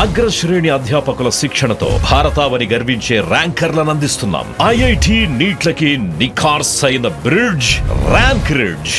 అగ్రశ్రేణి అధ్యాపకుల శిక్షణతో భారతావని గర్వించే ర్యాంకర్లను అందిస్తున్నాం ఐఐటి నీట్లకి నిఖార్స్ అయిన బ్రిడ్జ్ ర్యాంక్ రిడ్జ్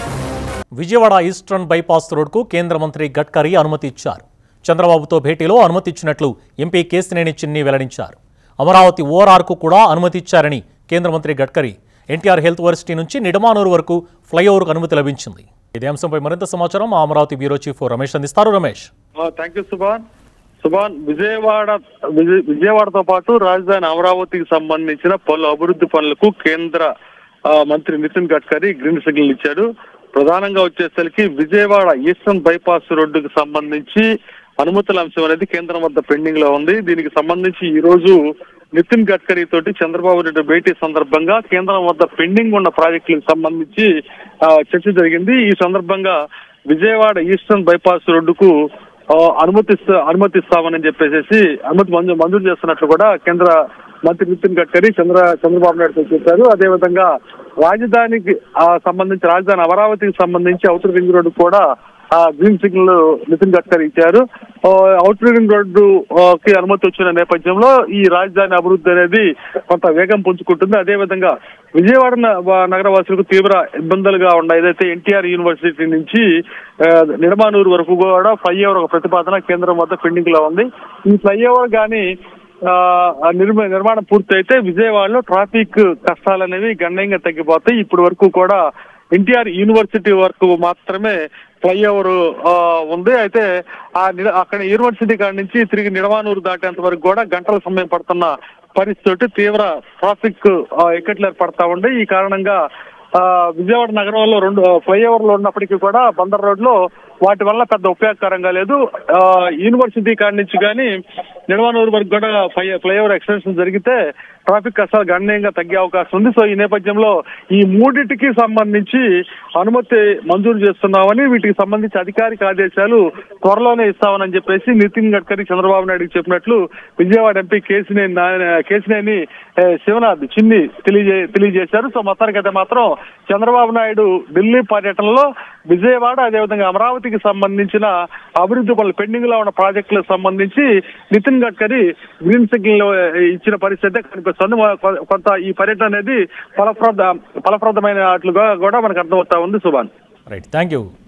విజయవాడ ఈస్టర్న్ బైపాస్ రోడ్కు కేంద్ర మంత్రి గడ్కరీ అనుమతి ఇచ్చారు చంద్రబాబుతో భేటీలో అనుమతి ఇచ్చినట్లు ఎంపీ కేసినేని చిన్ని వెల్లడించారు అమరావతి ఓఆర్ఆర్కు కూడా అనుమతి ఇచ్చారని కేంద్ర మంత్రి గడ్కరీ ఎన్టీఆర్ హెల్త్ వర్సిటీ నుంచి నిడమానూరు వరకు ఫ్లైఓవర్కు అనుమతి లభించింది ఇదే అంశంపై మరింత సమాచారం మా అమరావతి బ్యూరో చీఫ్ రమేష్ అందిస్తారు రమేష్ థ్యాంక్ యూ సుభాన్ సుభాన్ విజయవాడ విజయ- విజయవాడతో పాటు రాజధాని అమరావతికి సంబంధించిన పలు అభివృద్ధి పనులకు కేంద్ర ఆ, మంత్రి నితిన్ గడ్కరీ గ్రీన్ సిగ్నల్ ఇచ్చాడు ప్రధానంగా వచ్చేసరికి విజయవాడ ఈస్టర్న్ బైపాస్ రోడ్డుకు సంబంధించి అనుమతుల అంశం అనేది కేంద్రం వద్ద పెండింగ్ లో ఉంది దీనికి సంబంధించి ఈ రోజు నితిన్ గడ్కరీ తోటి చంద్రబాబు నాయుడు భేటీ సందర్భంగా కేంద్రం వద్ద పెండింగ్ ఉన్న ప్రాజెక్టులకు సంబంధించి ఆ, చర్చ జరిగింది ఈ సందర్భంగా విజయవాడ ఈస్టర్న్ బైపాస్ రోడ్డుకు ఆ, అనుమతిస్తా అనుమతిస్తామని చెప్పేసి అనుమతి మంజూరు మంజూరు చేస్తున్నట్లు కూడా కేంద్ర మంత్రి నితిన్ గడ్కరీ చంద్ర చంద్రబాబు నాయుడుతో చెప్పారు అదేవిధంగా రాజధానికి ఆ, సంబంధించి రాజధాని అమరావతికి సంబంధించి అవుటర్ రింగ్ రోడ్డు కూడా ఆ గ్రీన్ సిగ్నల్ నితిన్ గడ్కరీ ఇచ్చారు ఆ, అవుటర్ రింగ్ రోడ్డు ఆ, కి అనుమతి వచ్చిన నేపథ్యంలో ఈ రాజధాని అభివృద్ధి అనేది కొంత వేగం పుంజుకుంటుంది అదేవిధంగా విజయవాడ న- వ- నగరవాసులకు తీవ్ర ఇబ్బందులుగా ఉన్నాయి ఏదైతే ఎన్టీఆర్ యూనివర్సిటీ నుంచి ఆ, నిడమానూరు వరకు కూడా ఫ్లైఓవర్ ఒక ప్రతిపాదన కేంద్రం వద్ద పెండింగ్ లో ఉంది ఈ ఫ్లైఓవర్ కానీ ఆ, నిర్మ నిర్మాణం పూర్తయితే విజయవాడలో ట్రాఫిక్ కష్టాలు అనేవి గణనీయంగా తగ్గిపోతాయి ఇప్పటి వరకు కూడా ఎన్టీఆర్ యూనివర్సిటీ వరకు మాత్రమే ఫ్లైఓవర్ ఆ, ఉంది అయితే ఆ నిడ- అక్కడ యూనివర్సిటీ కాడి నుంచి తిరిగి నిడమానూరు దాటేంత వరకు కూడా గంటల సమయం పడుతున్న పరిస్థితి తీవ్ర ట్రాఫిక్ ఆ, ఇక్కట్లు ఏర్పడతా ఉంది ఈ కారణంగా ఆ, విజయవాడ నగరంలో రెండు ఫ్లైఓవర్లు ఉన్నప్పటికీ కూడా బందర్ రోడ్ లో వాటి వల్ల పెద్ద ఉపయోగకరంగా లేదు ఆ, యూనివర్సిటీ కాడి నుంచి కానీ నిడమానూరు వరకు కూడా ఫ్లై ఫ్లైఓవర్ ఎక్స్టెన్షన్ జరిగితే ట్రాఫిక్ కష్టాలు గణనీయంగా తగ్గే అవకాశం ఉంది సో ఈ నేపథ్యంలో ఈ మూడింటికి సంబంధించి అనుమతి మంజూరు చేస్తున్నామని వీటికి సంబంధించి అధికారిక ఆదేశాలు త్వరలోనే ఇస్తామని చెప్పేసి నితిన్ గడ్కరీ చంద్రబాబు నాయుడుకి చెప్పినట్లు విజయవాడ ఎంపీ కేసినేని నా- కేసినేని ఏ, శివనాథ్ చిన్ని తెలియజే తెలియజేశారు సో మొత్తానికైతే మాత్రం చంద్రబాబు నాయుడు ఢిల్లీ పర్యటనలో విజయవాడ అదేవిధంగా అమరావతికి సంబంధించిన అభివృద్ధి పనులు పెండింగ్ లో ఉన్న ప్రాజెక్టులకు సంబంధించి నితిన్ గడ్కరీ గ్రీన్ సిగ్నల్ ఇచ్చిన పరిస్థితి కనిపిస్తుంది కొ- కొంత ఈ పర్యటన అనేది ఫలప్రద ఫలప్రదమైనట్లుగా కూడా మనకు అర్థమవుతా ఉంది సుభాన్ రైట్ థ్యాంక్ యూ